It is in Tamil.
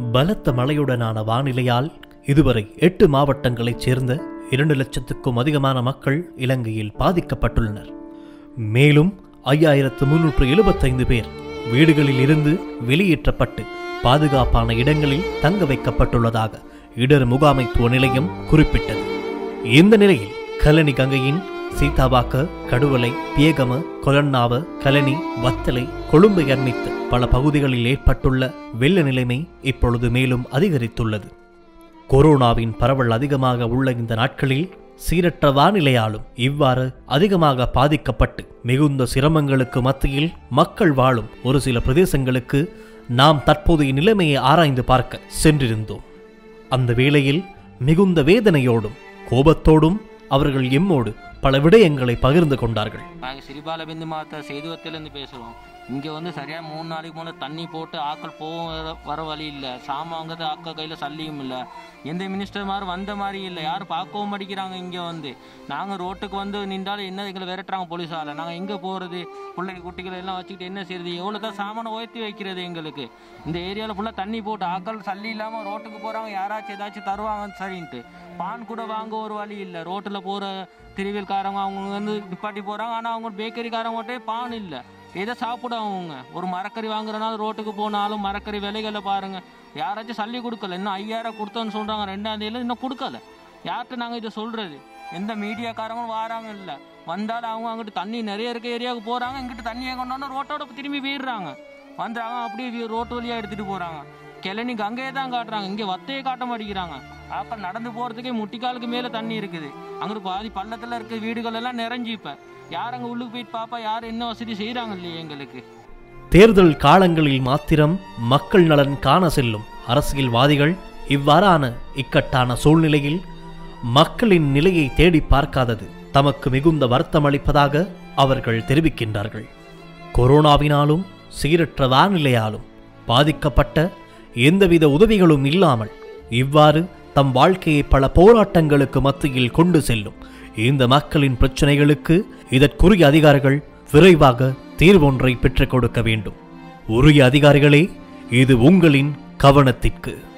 பலத்த மழையுடனான வானிலையால் இதுவரை எட்டு மாவட்டங்களைச் சேர்ந்த இரண்டு லட்சத்துக்கும் அதிகமான மக்கள் இலங்கையில் பாதிக்கப்பட்டுள்ளனர் மேலும் ஐயாயிரத்து முன்னூற்று எழுபத்தைந்து பேர் வீடுகளில் இருந்து வெளியேற்றப்பட்டு பாதுகாப்பான இடங்களில் தங்க வைக்கப்பட்டுள்ளதாக இடர் முகாமைத்துவ நிலையம் குறிப்பிட்டது இந்த நிலையில் கலனி கங்கையின் சீதாபாக்க கடுவலை பியகம கொலன்னாவ கலனி வத்தலை கொழும்பை அண்மித்த பல பகுதிகளில் ஏற்பட்டுள்ள வெள்ள நிலைமை இப்பொழுது மேலும் அதிகரித்துள்ளது கொரோனாவின் பரவல் அதிகமாக உள்ள இந்த நாட்களில் சீரற்ற வானிலையாலும் இவ்வாறு அதிகமாக பாதிக்கப்பட்டு மிகுந்த சிரமங்களுக்கு மத்தியில் மக்கள் வாழும் ஒரு சில பிரதேசங்களுக்கு நாம் தற்போதைய நிலைமையை ஆராய்ந்து பார்க்க சென்றிருந்தோம் அந்த வேளையில் மிகுந்த வேதனையோடும் கோபத்தோடும் அவர்கள் எம்மோடு பல விடயங்களை பகிர்ந்து கொண்டார்கள் நாங்கள் சிறிபால பிந்து மாத்த சேதுவத்திலேருந்து பேசுகிறோம் இங்கே வந்து சரியாக மூணு நாளைக்கு முன்னே தண்ணி போட்டு ஆக்கள் போக வர- வர வழி இல்லை சாமான் வாங்குறது ஆக்கள் கையில் சல்லியும் இல்லை எந்த மினிஸ்டர் மாதிரி வந்த மாதிரி இல்லை யாரும் பார்க்கவும் படிக்கிறாங்க இங்கே வந்து நாங்கள் ரோட்டுக்கு வந்து நின்றாலும் என்ன எங்களை விரட்டுறாங்க போலீஸால் நாங்கள் எங்கே போகிறது பிள்ளைங்க குட்டிகளை எல்லாம் வச்சுக்கிட்டு என்ன செய்யறது எவ்வளோ தான் சாமானை உயர்த்தி வைக்கிறது எங்களுக்கு இந்த ஏரியாவில் ஃபுல்லாக தண்ணி போட்டு ஆக்கள் சல்லி இல்லாமல் ரோட்டுக்கு போகிறாங்க யாராச்சும் ஏதாச்சும் தருவாங்க சரின்ட்டு பான் கூட வாங்க ஒரு வழி இல்லை ரோட்டில் போகிற திருவியல்காரங்க அவங்க வந்து நிப்பாட்டி போகிறாங்க ஆனால் அவங்க பேக்கரிக்காரங்க மட்டும் பான் இல்லை எதை சாப்பிட அவங்க ஒரு மரக்கறி வாங்குறனால ரோட்டுக்கு போனாலும் மரக்கறி விலைகளை பாருங்க யாராச்சும் சல்லி கொடுக்கல இன்னும் ஐயாயிரம் கொடுத்தோன்னு சொல்கிறாங்க ரெண்டாம் தேதியில இன்னும் கொடுக்கல யார்கிட்ட நாங்கள் இதை சொல்கிறது எந்த மீடியாக்காரங்களும் வராங்க இல்லை வந்தாலும் அவங்க அங்கிட்டு தண்ணி நிறைய இருக்க ஏரியாவுக்கு போகிறாங்க இங்கிட்டு தண்ணியை கொண்டாந்து ரோட்டோட திரும்பி போயிடுறாங்க வந்துறாங்க அப்படியே ரோட்டு வழியாக எடுத்துகிட்டு போகிறாங்க கிளனி கங்கையை தான் காட்டுறாங்க இங்கே வத்தையை காட்ட மாட்டேங்கிறாங்க ஆக்கள் நடந்து போகிறதுக்கே முட்டிக்காலுக்கு மேலே தண்ணி இருக்குது அங்கிட்டு பாதி பள்ளத்தில் இருக்க வீடுகள் எல்லாம் நிறைஞ்சு இப்போ யார் அங்கே உள்ளுக்கு போயிட்டு பாப்பா யார் என்ன வசதி செய்கிறாங்க இல்லையே எங்களுக்கு தேர்தல் காலங்களில் மாத்திரம் மக்கள் நலன் காண செல்லும் அரசியல்வாதிகள் இவ்வாறான இக்கட்டான சூழ்நிலையில் மக்களின் நிலையை தேடி பார்க்காதது தமக்கு மிகுந்த வருத்தமளிப்பதாக அவர்கள் தெரிவிக்கின்றார்கள் கொரோனாவினாலும் சீரற்ற வானிலையாலும் பாதிக்கப்பட்ட எந்தவித உதவிகளும் இல்லாமல் இவ்வாறு தம் வாழ்க்கையை பல போராட்டங்களுக்கு மத்தியில் கொண்டு செல்லும் இந்த மக்களின் பிரச்சனைகளுக்கு இதற்குரிய அதிகாரிகள் விரைவாக தீர்வொன்றை பெற்றுக் கொடுக்க வேண்டும் உரிய அதிகாரிகளே இது உங்களின் கவனத்திற்கு